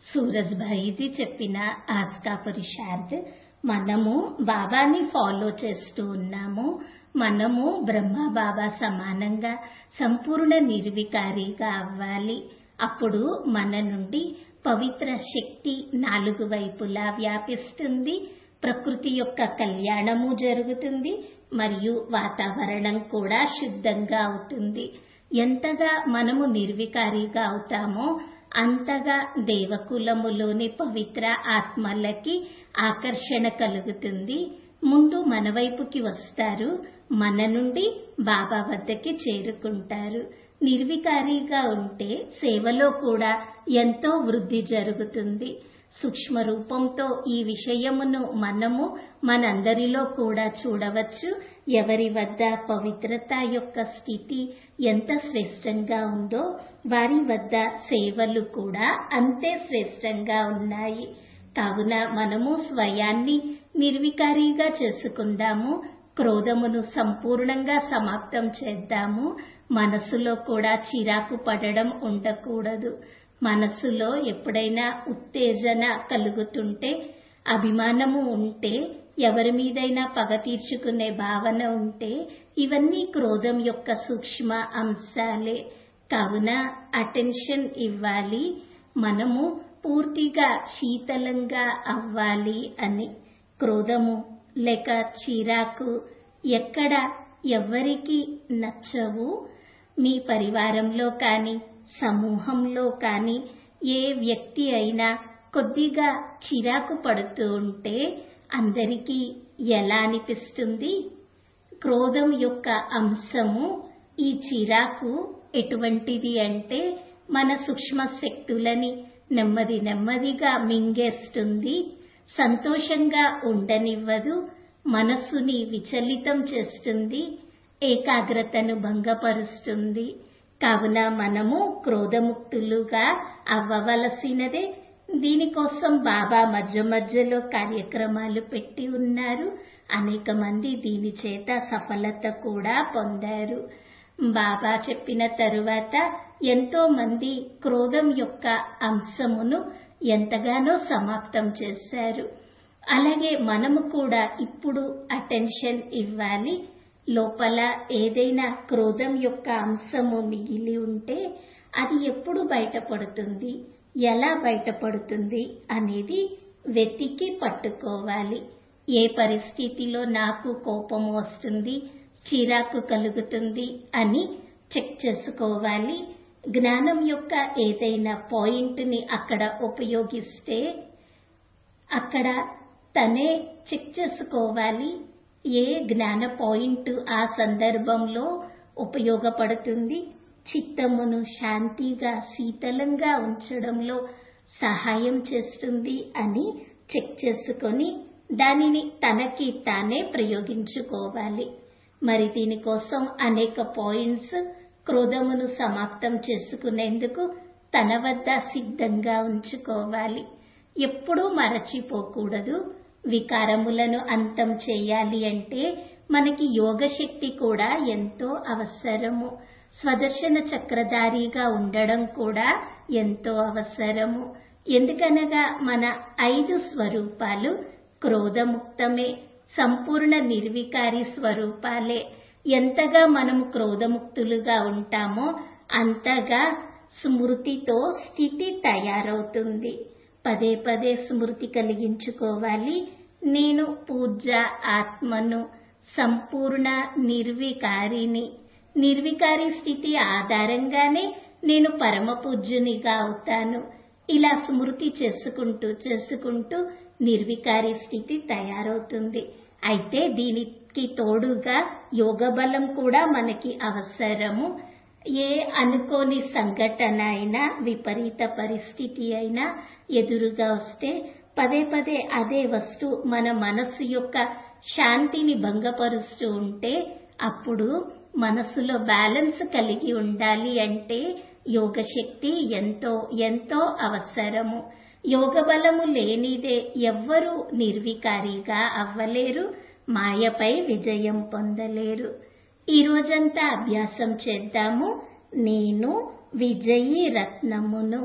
సూరజ్భాయిజీ చెప్పిన ఆస్కా పురుషార్థ్ మనము బాబాని ఫాలో చేస్తూ ఉన్నాము మనము బ్రహ్మ బాబా సమానంగా సంపూర్ణ నిర్వికారిగా అవ్వాలి అప్పుడు మన నుండి పవిత్ర శక్తి నాలుగు వైపులా వ్యాపిస్తుంది ప్రకృతి యొక్క కళ్యాణము జరుగుతుంది మరియు వాతావరణం కూడా శుద్ధంగా అవుతుంది ఎంతగా మనము నిర్వికారిగా అవుతామో అంతగా దేవకులములోని పవిత్ర ఆత్మలకి ఆకర్షణ కలుగుతుంది ముందు మన వైపుకి వస్తారు మన నుండి బాబా వద్దకి చేరుకుంటారు నిర్వికారిగా ఉంటే సేవలో కూడా ఎంతో వృద్ధి జరుగుతుంది సూక్ష్మ రూపంతో ఈ విషయమును మనము మనందరిలో కూడా చూడవచ్చు ఎవరి వద్ద పవిత్రత యొక్క స్థితి ఎంత శ్రేష్టంగా ఉందో వారి వద్ద సేవలు కూడా అంతే శ్రేష్టంగా ఉన్నాయి కావున మనము స్వయాన్ని నిర్వికారిగా చేసుకుందాము క్రోధమును సంపూర్ణంగా సమాప్తం చేద్దాము మనసులో కూడా చిరాకు పడడం ఉండకూడదు మనసులో ఎప్పుడైనా ఉత్తేజన కలుగుతుంటే అభిమానము ఉంటే ఎవరి మీదైనా పగ తీర్చుకునే భావన ఉంటే ఇవన్నీ క్రోధం యొక్క సూక్ష్మ అంశాలే కావున అటెన్షన్ ఇవ్వాలి మనము పూర్తిగా శీతలంగా అవ్వాలి అని క్రోధము లేక చిరాకు ఎక్కడ ఎవ్వరికి నచ్చవు మీ పరివారంలో కానీ సమూహంలో కానీ ఏ వ్యక్తి అయినా కొద్దిగా చిరాకు పడుతూ ఉంటే అందరికీ ఎలా అనిపిస్తుంది క్రోధం యొక్క అంశము ఈ చిరాకు ఎటువంటిది అంటే మన సూక్ష్మ శక్తులని నెమ్మది నెమ్మదిగా మింగేస్తుంది సంతోషంగా ఉండనివ్వదు మనస్సుని విచలితం చేస్తుంది ఏకాగ్రతను భంగపరుస్తుంది కావున మనము క్రోధముక్తులుగా అవ్వవలసినదే దీనికోసం బాబా మధ్య మధ్యలో కార్యక్రమాలు పెట్టి ఉన్నారు అనేక మంది దీని చేత సఫలత కూడా పొందారు బాబా చెప్పిన తరువాత ఎంతో మంది క్రోధం యొక్క అంశమును ఎంతగానో సమాప్తం చేశారు అలాగే మనము కూడా ఇప్పుడు అటెన్షన్ ఇవ్వాలి లోపల ఏదైనా క్రోధం యొక్క అంశము మిగిలి ఉంటే అది ఎప్పుడు బయటపడుతుంది ఎలా బయటపడుతుంది అనేది వెతికి పట్టుకోవాలి ఏ పరిస్థితిలో నాకు కోపం వస్తుంది చిరాకు కలుగుతుంది అని చెక్ చేసుకోవాలి జ్ఞానం యొక్క ఏదైనా పాయింట్ని అక్కడ ఉపయోగిస్తే అక్కడ తనే చెక్ చేసుకోవాలి ఏ జ్ఞాన పాయింట్ ఆ సందర్భంలో ఉపయోగపడుతుంది చిత్తమును శాంతిగా శీతలంగా ఉంచడంలో సహాయం చేస్తుంది అని చెక్ చేసుకొని దానిని తనకి తానే ప్రయోగించుకోవాలి మరి దీనికోసం అనేక పాయింట్స్ క్రోధమును సమాప్తం చేసుకునేందుకు తన వద్ద సిద్ధంగా ఉంచుకోవాలి ఎప్పుడూ మరచిపోకూడదు వికారములను అంతం చేయాలి అంటే మనకి యోగశక్తి కూడా ఎంతో అవసరము స్వదర్శన చక్రధారిగా ఉండడం కూడా ఎంతో అవసరము ఎందుకనగా మన ఐదు స్వరూపాలు క్రోధముక్తమే సంపూర్ణ నిర్వికారి స్వరూపాలే ఎంతగా మనం క్రోధముక్తులుగా ఉంటామో అంతగా స్మృతితో స్థితి తయారవుతుంది పదే పదే స్మృతి కలిగించుకోవాలి నేను పూజ ఆత్మను సంపూర్ణ నిర్వికారిని నిర్వికారి స్థితి ఆధారంగానే నేను పరమ పూజ్యునిగా అవుతాను ఇలా స్మృతి చేసుకుంటూ చేసుకుంటూ నిర్వికారి స్థితి తయారవుతుంది అయితే దీనికి తోడుగా యోగ బలం కూడా మనకి అవసరము ఏ అనుకోని సంఘటన అయినా విపరీత పరిస్థితి అయినా ఎదురుగా వస్తే పదే పదే అదే వస్తు మన మనస్సు యొక్క శాంతిని భంగపరుస్తూ ఉంటే అప్పుడు మనసులో బ్యాలెన్స్ కలిగి ఉండాలి అంటే యోగ శక్తి ఎంతో ఎంతో అవసరము యోగ బలము లేనిదే ఎవ్వరూ నిర్వికారిగా అవ్వలేరు మాయపై విజయం పొందలేరు ఈ రోజంతా అభ్యాసం చేద్దాము నేను విజయీ రత్నమును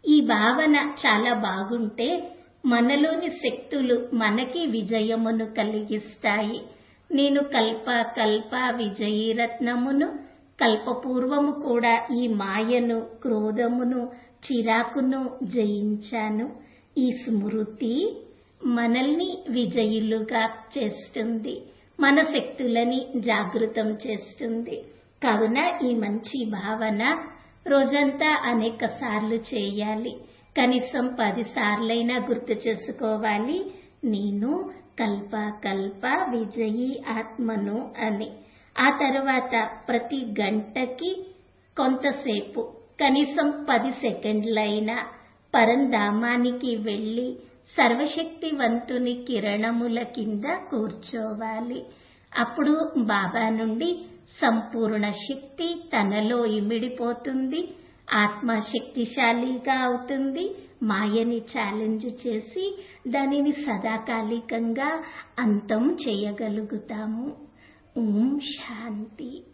ఈ భావన చాలా బాగుంటే మనలోని శక్తులు మనకి విజయమును కలిగిస్తాయి నేను కల్ప కల్ప విజయీరత్నమును కల్పపూర్వము కూడా ఈ మాయను క్రోధమును చిరాకును జయించాను ఈ స్మృతి మనల్ని విజయులుగా చేస్తుంది మన శక్తులని జాగృతం చేస్తుంది కావున ఈ మంచి భావన రోజంతా అనేక సార్లు చేయాలి కనీసం పది సార్లైనా గుర్తు చేసుకోవాలి నేను కల్ప కల్ప విజయి ఆత్మను అని ఆ తర్వాత ప్రతి గంటకి కొంతసేపు కనీసం పది సెకండ్లైనా పరంధామానికి వెళ్లి సర్వశక్తివంతుని కిరణముల కింద కూర్చోవాలి అప్పుడు బాబా నుండి సంపూర్ణ శక్తి తనలో ఇమిడిపోతుంది ఆత్మ శక్తిశాలిగా అవుతుంది మాయని ఛాలెంజ్ చేసి దానిని సదాకాలికంగా అంతం చేయగలుగుతాము ఓం శాంతి